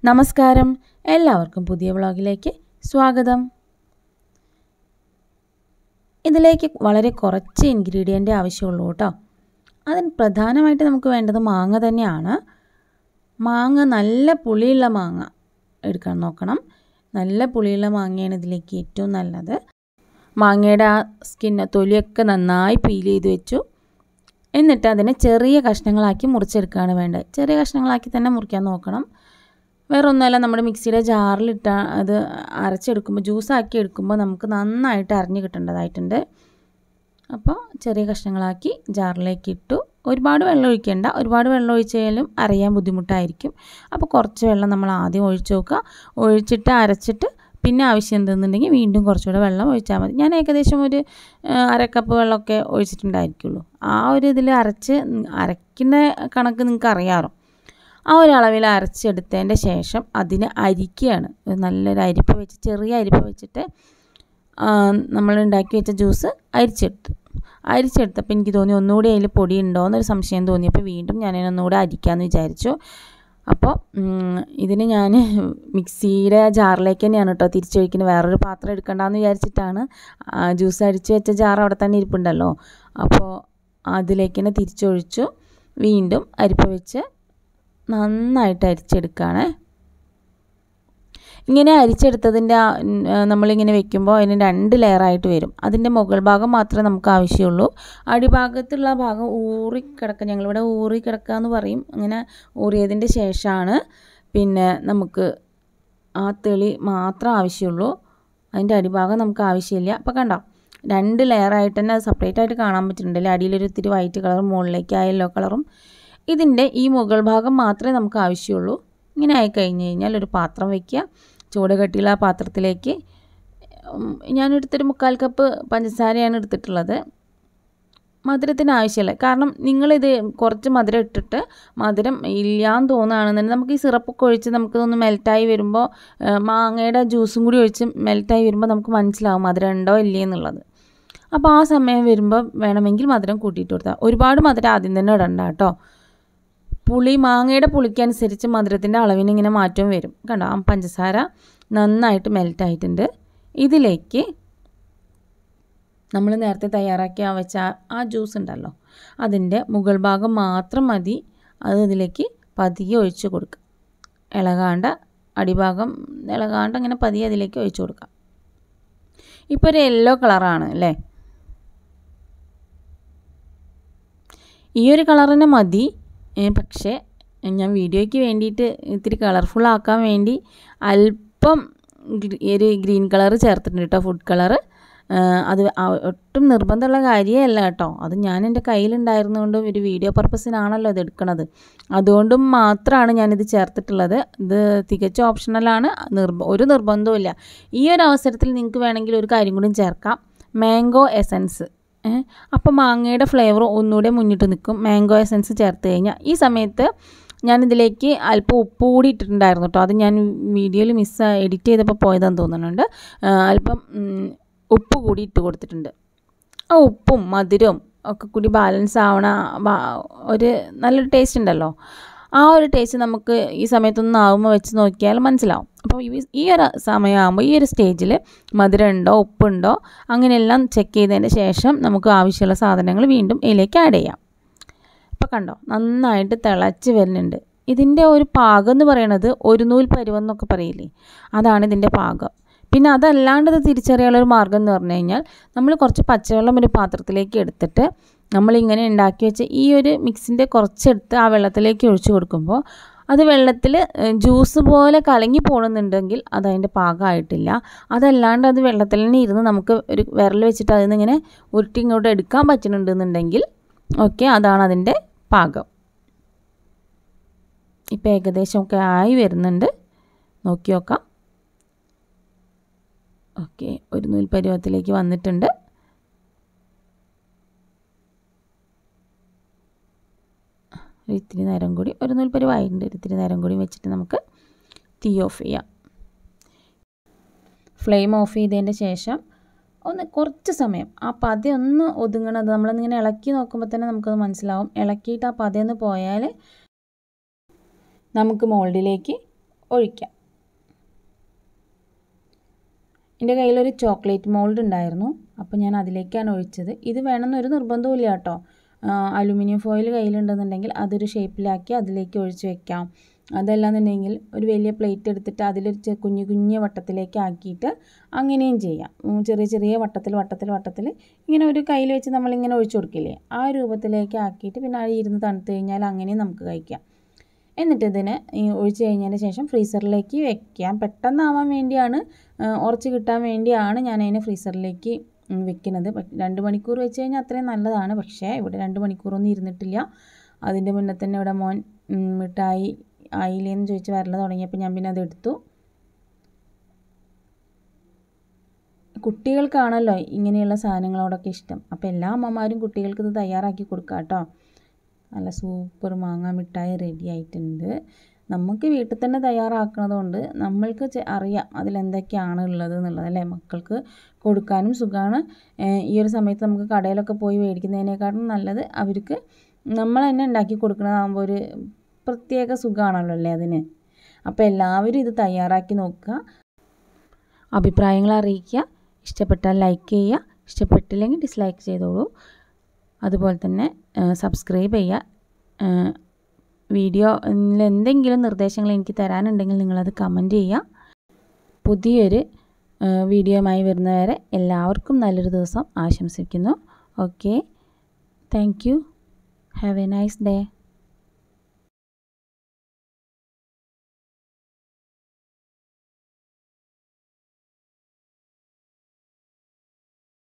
നമസ്കാരം എല്ലാവർക്കും പുതിയ വ്ളോഗിലേക്ക് സ്വാഗതം ഇതിലേക്ക് വളരെ കുറച്ച് ഇൻഗ്രീഡിയൻ്റ് ആവശ്യമുള്ളൂ കേട്ടോ അതിന് പ്രധാനമായിട്ട് നമുക്ക് വേണ്ടത് മാങ്ങ തന്നെയാണ് മാങ്ങ നല്ല പുളിയുള്ള മാങ്ങ എടുക്കാൻ നോക്കണം നല്ല പുളിയുള്ള മാങ്ങയാണ് ഇതിലേക്ക് ഏറ്റവും നല്ലത് മാങ്ങയുടെ ആ സ്കിന്ന് തൊലിയൊക്കെ നന്നായി പീൽ ചെയ്ത് വെച്ചു എന്നിട്ട് അതിനെ ചെറിയ കഷ്ണങ്ങളാക്കി മുറിച്ചെടുക്കുകയാണ് വേണ്ടത് ചെറിയ കഷ്ണങ്ങളാക്കി തന്നെ മുറിക്കാൻ നോക്കണം വേറെ ഒന്നുമല്ല നമ്മുടെ മിക്സിയുടെ ജാറിലിട്ട അത് അരച്ചെടുക്കുമ്പോൾ ജ്യൂസാക്കി എടുക്കുമ്പോൾ നമുക്ക് നന്നായിട്ട് അരഞ്ഞ് കിട്ടേണ്ടതായിട്ടുണ്ട് അപ്പോൾ ചെറിയ കഷ്ണങ്ങളാക്കി ജാറിലേക്ക് ഇട്ടു ഒരുപാട് വെള്ളം ഒഴിക്കേണ്ട ഒരുപാട് വെള്ളം ഒഴിച്ചാലും അരയാൻ ബുദ്ധിമുട്ടായിരിക്കും അപ്പോൾ കുറച്ച് വെള്ളം നമ്മൾ ആദ്യം ഒഴിച്ച് നോക്കുക ഒഴിച്ചിട്ട് അരച്ചിട്ട് പിന്നെ ആവശ്യം എന്തെന്നുണ്ടെങ്കിൽ വീണ്ടും കുറച്ചുകൂടെ വെള്ളം ഒഴിച്ചാൽ മതി ഞാൻ ഏകദേശം ഒരു അരക്കപ്പ് വെള്ളമൊക്കെ ഒഴിച്ചിട്ടുണ്ടായിരിക്കുള്ളൂ ആ ഒരു ഇതിൽ അരച്ച് അരയ്ക്കുന്ന കണക്ക് നിങ്ങൾക്ക് അറിയാമല്ലോ ആ ഒരു അളവിൽ അരച്ചെടുത്തതിൻ്റെ ശേഷം അതിനെ അരിക്കുകയാണ് നല്ലൊരു അരിപ്പ് വെച്ച് ചെറിയ അരിപ്പ് വെച്ചിട്ട് നമ്മൾ ഉണ്ടാക്കി വെച്ച ജ്യൂസ് അരിച്ചെടുത്തു അരിച്ചെടുത്തപ്പോൾ എനിക്ക് തോന്നി ഒന്നുകൂടി അതിൽ പൊടി ഉണ്ടോ എന്നൊരു സംശയം തോന്നിയപ്പോൾ വീണ്ടും ഞാൻ ഒന്നുകൂടെ അരിക്കാമെന്ന് വിചാരിച്ചു അപ്പോൾ ഇതിന് ഞാൻ മിക്സിയുടെ ജാറിലേക്ക് തന്നെയാണ് കേട്ടോ തിരിച്ചൊഴിക്കുന്നത് വേറൊരു പാത്രം എടുക്കണ്ടെന്ന് വിചാരിച്ചിട്ടാണ് ജ്യൂസ് അരിച്ച് വെച്ച ജാർ അവിടെ തന്നെ ഇരിപ്പുണ്ടല്ലോ അപ്പോൾ അതിലേക്ക് തന്നെ തിരിച്ചൊഴിച്ചു വീണ്ടും അരിപ്പ വെച്ച് നന്നായിട്ട് അരിച്ചെടുക്കുകയാണ് ഇങ്ങനെ അരിച്ചെടുത്തതിൻ്റെ നമ്മളിങ്ങനെ വെക്കുമ്പോൾ അതിന് രണ്ട് ലെയറായിട്ട് വരും അതിൻ്റെ മുകൾ ഭാഗം മാത്രമേ നമുക്ക് ആവശ്യമുള്ളൂ അടിഭാഗത്തുള്ള ഭാഗം ഊറിക്കിടക്കുക ഞങ്ങളിവിടെ ഊറിക്കിടക്കുക എന്ന് പറയും അങ്ങനെ ഊറിയതിൻ്റെ ശേഷമാണ് പിന്നെ നമുക്ക് ആ തെളി മാത്രം ആവശ്യമുള്ളൂ അതിൻ്റെ അടിഭാഗം നമുക്ക് ആവശ്യമില്ല അപ്പോൾ കണ്ടോ രണ്ട് ലെയറായിട്ട് തന്നെ അത് സെപ്പറേറ്റ് ആയിട്ട് കാണാൻ പറ്റുന്നുണ്ടല്ലേ അടിയിലൊരു ഇത്തിരി വൈറ്റ് കളറും മുകളിലേക്ക് ആ യെല്ലോ കളറും ഇതിൻ്റെ ഈ മുകൾ ഭാഗം മാത്രമേ നമുക്ക് ആവശ്യമുള്ളൂ ഇങ്ങനെ ആയി കഴിഞ്ഞ് കഴിഞ്ഞാൽ ഒരു പാത്രം വയ്ക്കുക ചൂട് കട്ടിയുള്ള ആ പാത്രത്തിലേക്ക് ഞാനെടുത്തൊരു മുക്കാൽ കപ്പ് പഞ്ചസാരയാണ് എടുത്തിട്ടുള്ളത് മധുരത്തിന് ആവശ്യമില്ല കാരണം നിങ്ങളിത് കുറച്ച് മധുരം ഇട്ടിട്ട് മധുരം ഇല്ലയെന്ന് തോന്നുകയാണെന്നുണ്ടെങ്കിൽ നമുക്ക് ഈ സിറപ്പൊക്കെ ഒഴിച്ച് നമുക്കിതൊന്ന് മെൽറ്റായി വരുമ്പോൾ മാങ്ങയുടെ ജ്യൂസും കൂടി ഒഴിച്ച് മെൽറ്റായി വരുമ്പോൾ നമുക്ക് മനസ്സിലാവും മധുരം ഉണ്ടോ ഇല്ലേ എന്നുള്ളത് അപ്പോൾ ആ സമയം വരുമ്പോൾ വേണമെങ്കിൽ മധുരം കൂട്ടിയിട്ട് കൊടുത്താൽ ഒരുപാട് മധുരം ആദ്യം തന്നെ ഇടണ്ട കേട്ടോ പുളി മാങ്ങയുടെ പുളിക്കനുസരിച്ച് മധുരത്തിൻ്റെ അളവിന് ഇങ്ങനെ മാറ്റവും വരും കണ്ടോ ആ പഞ്ചസാര നന്നായിട്ട് മെൽറ്റായിട്ടുണ്ട് ഇതിലേക്ക് നമ്മൾ നേരത്തെ തയ്യാറാക്കി വെച്ച ആ ജ്യൂസ് ഉണ്ടല്ലോ അതിൻ്റെ മുകൾ ഭാഗം മാത്രം മതി അത് ഇതിലേക്ക് പതിയെ ഒഴിച്ച് കൊടുക്കുക ഇളകാണ്ട് അടിഭാഗം ഇളകാണ്ട് അങ്ങനെ പതിയെ അതിലേക്ക് ഒഴിച്ചു കൊടുക്കാം ഇപ്പോൾ ഒരു യെല്ലോ കളറാണ് അല്ലേ ഈ ഒരു കളർ തന്നെ മതി പക്ഷേ ഞാൻ വീഡിയോയ്ക്ക് വേണ്ടിയിട്ട് ഇത്തിരി കളർഫുൾ ആക്കാൻ വേണ്ടി അല്പം ഒരു ഗ്രീൻ കളർ ചേർത്തിട്ടുണ്ട് കേട്ടോ ഫുഡ് കളറ് അത് ഒട്ടും നിർബന്ധമുള്ള കാര്യമല്ല കേട്ടോ അത് ഞാൻ എൻ്റെ കയ്യിലുണ്ടായിരുന്നുകൊണ്ട് ഒരു വീഡിയോ പർപ്പസിനാണല്ലോ ഇത് എടുക്കണത് അതുകൊണ്ടും മാത്രമാണ് ഞാനിത് ചേർത്തിട്ടുള്ളത് ഇത് തികച്ച ഓപ്ഷണലാണ് നിർബ ഒരു നിർബന്ധവുമില്ല ഈ ഒരു അവസരത്തിൽ നിങ്ങൾക്ക് വേണമെങ്കിൽ ഒരു കാര്യം കൂടി ചേർക്കാം മാംഗോ എസൻസ് അപ്പോൾ മാങ്ങയുടെ ഫ്ലേവർ ഒന്നുകൂടെ മുന്നിട്ട് നിൽക്കും മാംഗോ എസൻസ് ചേർത്ത് കഴിഞ്ഞാൽ ഈ സമയത്ത് ഞാനിതിലേക്ക് അല്പം ഉപ്പ് കൂടി ഇട്ടിട്ടുണ്ടായിരുന്നു കേട്ടോ അത് ഞാൻ വീഡിയോയിൽ മിസ് എഡിറ്റ് ചെയ്തപ്പോൾ പോയതെന്ന് തോന്നുന്നുണ്ട് അല്പം ഉപ്പ് കൂടി ഇട്ട് കൊടുത്തിട്ടുണ്ട് ആ ഉപ്പും മധുരവും ഒക്കെ കൂടി ബാലൻസ് ആവണ ഒരു നല്ലൊരു ടേസ്റ്റ് ഉണ്ടല്ലോ ആ ഒരു ടേസ്റ്റ് നമുക്ക് ഈ സമയത്തൊന്നും ആവുമ്പോൾ വെച്ച് നോക്കിയാൽ മനസ്സിലാവും അപ്പോൾ ഈ ഒരു സമയമാകുമ്പോൾ ഈ ഒരു സ്റ്റേജിൽ മധുരം ഉണ്ടോ ഉപ്പുണ്ടോ അങ്ങനെയെല്ലാം ചെക്ക് ചെയ്തതിന് ശേഷം നമുക്ക് ആവശ്യമുള്ള സാധനങ്ങൾ വീണ്ടും ഇതിലേക്ക് ആഡ് ചെയ്യാം ഇപ്പോൾ കണ്ടോ നന്നായിട്ട് തിളച്ച് വരുന്നുണ്ട് ഇതിൻ്റെ ഒരു പാകം എന്ന് പറയണത് ഒരു നൂൽ പരുവം എന്നൊക്കെ പറയില്ലേ അതാണ് ഇതിൻ്റെ പാകം പിന്നെ അതല്ലാണ്ട് ഇത് തിരിച്ചറിയാനുള്ള ഒരു മാർഗ്ഗം എന്ന് പറഞ്ഞു കഴിഞ്ഞാൽ നമ്മൾ കുറച്ച് പച്ചവെള്ളം ഒരു പാത്രത്തിലേക്ക് എടുത്തിട്ട് നമ്മളിങ്ങനെ ഉണ്ടാക്കി വെച്ച ഈ ഒരു മിക്സിൻ്റെ കുറച്ചെടുത്ത് ആ വെള്ളത്തിലേക്ക് ഒഴിച്ചു കൊടുക്കുമ്പോൾ അത് വെള്ളത്തിൽ ജ്യൂസ് പോലെ കലങ്ങി പോകണമെന്നുണ്ടെങ്കിൽ അത് അതിൻ്റെ പാകമായിട്ടില്ല അതല്ലാണ്ട് അത് വെള്ളത്തിൽ തന്നെ ഇരുന്ന് നമുക്ക് ഒരു വിരൽ വെച്ചിട്ട് അതിൽ നിന്ന് ഇങ്ങനെ ഉരുട്ടി ഇങ്ങോട്ട് എടുക്കാൻ പറ്റുന്നുണ്ടെന്നുണ്ടെങ്കിൽ ഓക്കെ അതാണ് അതിൻ്റെ പാകം ഇപ്പം ഏകദേശമൊക്കെ ആയി വരുന്നുണ്ട് നോക്കി നോക്കാം ഓക്കെ ഒരു നൂൽ പരുവത്തിലേക്ക് വന്നിട്ടുണ്ട് ഇത്തിരി നേരം കൂടി ഒരു നൂൽ പരുവായിട്ടുണ്ട് ഇത്തിരി നേരം കൂടി വെച്ചിട്ട് നമുക്ക് തീ ഓഫ് ചെയ്യാം ഫ്ലെയിം ഓഫ് ചെയ്തതിൻ്റെ ശേഷം ഒന്ന് കുറച്ച് സമയം ആ പത ഒന്ന് ഒതുങ്ങണത് നമ്മളൊന്നിങ്ങനെ ഇളക്കി നോക്കുമ്പോൾ തന്നെ നമുക്കത് മനസ്സിലാവും ഇളക്കിയിട്ട് ആ പതയൊന്ന് പോയാൽ നമുക്ക് മോൾഡിലേക്ക് ഒഴിക്കാം എൻ്റെ കയ്യിലൊരു ചോക്ലേറ്റ് മോൾഡ് ഉണ്ടായിരുന്നു അപ്പോൾ ഞാൻ അതിലേക്കാണ് ഒഴിച്ചത് ഇത് വേണമെന്നൊരു നിർബന്ധമില്ല കേട്ടോ അലുമിനിയം ഫോയിൽ കയ്യിലുണ്ടെന്നുണ്ടെങ്കിൽ അതൊരു ഷേപ്പിലാക്കി അതിലേക്ക് ഒഴിച്ച് വെക്കാം അതല്ലാന്നുണ്ടെങ്കിൽ ഒരു വലിയ പ്ലേറ്റ് എടുത്തിട്ട് അതിലൊരു കുഞ്ഞു കുഞ്ഞു വട്ടത്തിലേക്ക് ആക്കിയിട്ട് അങ്ങനെയും ചെയ്യാം ചെറിയ ചെറിയ വട്ടത്തിൽ വട്ടത്തിൽ വട്ടത്തിൽ ഇങ്ങനെ ഒരു കയ്യിൽ വെച്ച് നമ്മളിങ്ങനെ ഒഴിച്ചു കൊടുക്കില്ലേ ആ രൂപത്തിലേക്ക് ആക്കിയിട്ട് പിന്നെ ആ ഇരുന്ന് തണുത്ത് കഴിഞ്ഞാൽ അങ്ങനെയും നമുക്ക് കഴിക്കാം എന്നിട്ട് ഇതിന് ഒഴിച്ച് കഴിഞ്ഞതിന് ശേഷം ഫ്രീസറിലേക്ക് വെക്കാം പെട്ടെന്നാവാൻ വേണ്ടിയാണ് ഉറച്ച് കിട്ടാൻ വേണ്ടിയാണ് ഞാൻ അതിനെ ഫ്രീസറിലേക്ക് വെക്കുന്നത് രണ്ട് മണിക്കൂർ വെച്ച് കഴിഞ്ഞാൽ അത്രയും നല്ലതാണ് പക്ഷേ ഇവിടെ രണ്ട് മണിക്കൂറൊന്നും ഇരുന്നിട്ടില്ല അതിൻ്റെ മുന്നേ തന്നെ ഇവിടെ മോൻ മിഠായി ആയില്ലേന്ന് ചോദിച്ച് വരൽ തുടങ്ങിയപ്പോൾ ഞാൻ പിന്നെ അത് എടുത്തു കുട്ടികൾക്കാണല്ലോ ഇങ്ങനെയുള്ള സാധനങ്ങളോടൊക്കെ ഇഷ്ടം അപ്പോൾ എല്ലാ അമ്മമാരും കുട്ടികൾക്ക് ഇത് തയ്യാറാക്കി കൊടുക്കാം കേട്ടോ നല്ല സൂപ്പർ മാങ്ങ മിഠായി റെഡി ആയിട്ടുണ്ട് നമുക്ക് വീട്ടിൽ തന്നെ തയ്യാറാക്കുന്നത് കൊണ്ട് നമ്മൾക്ക് അറിയാം അതിലെന്തൊക്കെയാണ് ഉള്ളത് എന്നുള്ളത് അല്ലേ മക്കൾക്ക് കൊടുക്കാനും സുഖമാണ് ഈ ഒരു സമയത്ത് നമുക്ക് കടയിലൊക്കെ പോയി മേടിക്കുന്നതിനേക്കാളും നല്ലത് അവർക്ക് നമ്മൾ തന്നെ ഉണ്ടാക്കി കൊടുക്കുന്നതാകുമ്പോൾ ഒരു പ്രത്യേക സുഖമാണല്ലോ അല്ലേ അതിന് അപ്പോൾ എല്ലാവരും ഇത് തയ്യാറാക്കി നോക്കുക അഭിപ്രായങ്ങൾ അറിയിക്കുക ഇഷ്ടപ്പെട്ടാൽ ലൈക്ക് ചെയ്യുക ഇഷ്ടപ്പെട്ടില്ലെങ്കിൽ ഡിസ്ലൈക്ക് ചെയ്തോളൂ അതുപോലെ തന്നെ സബ്സ്ക്രൈബ് ചെയ്യുക വീഡിയോയിൽ എന്തെങ്കിലും നിർദ്ദേശങ്ങൾ എനിക്ക് തരാനുണ്ടെങ്കിൽ നിങ്ങളത് കമൻറ്റ് ചെയ്യുക പുതിയൊരു വീഡിയോയുമായി വരുന്നവരെ എല്ലാവർക്കും നല്ലൊരു ദിവസം ആശംസിക്കുന്നു okay thank you have a nice day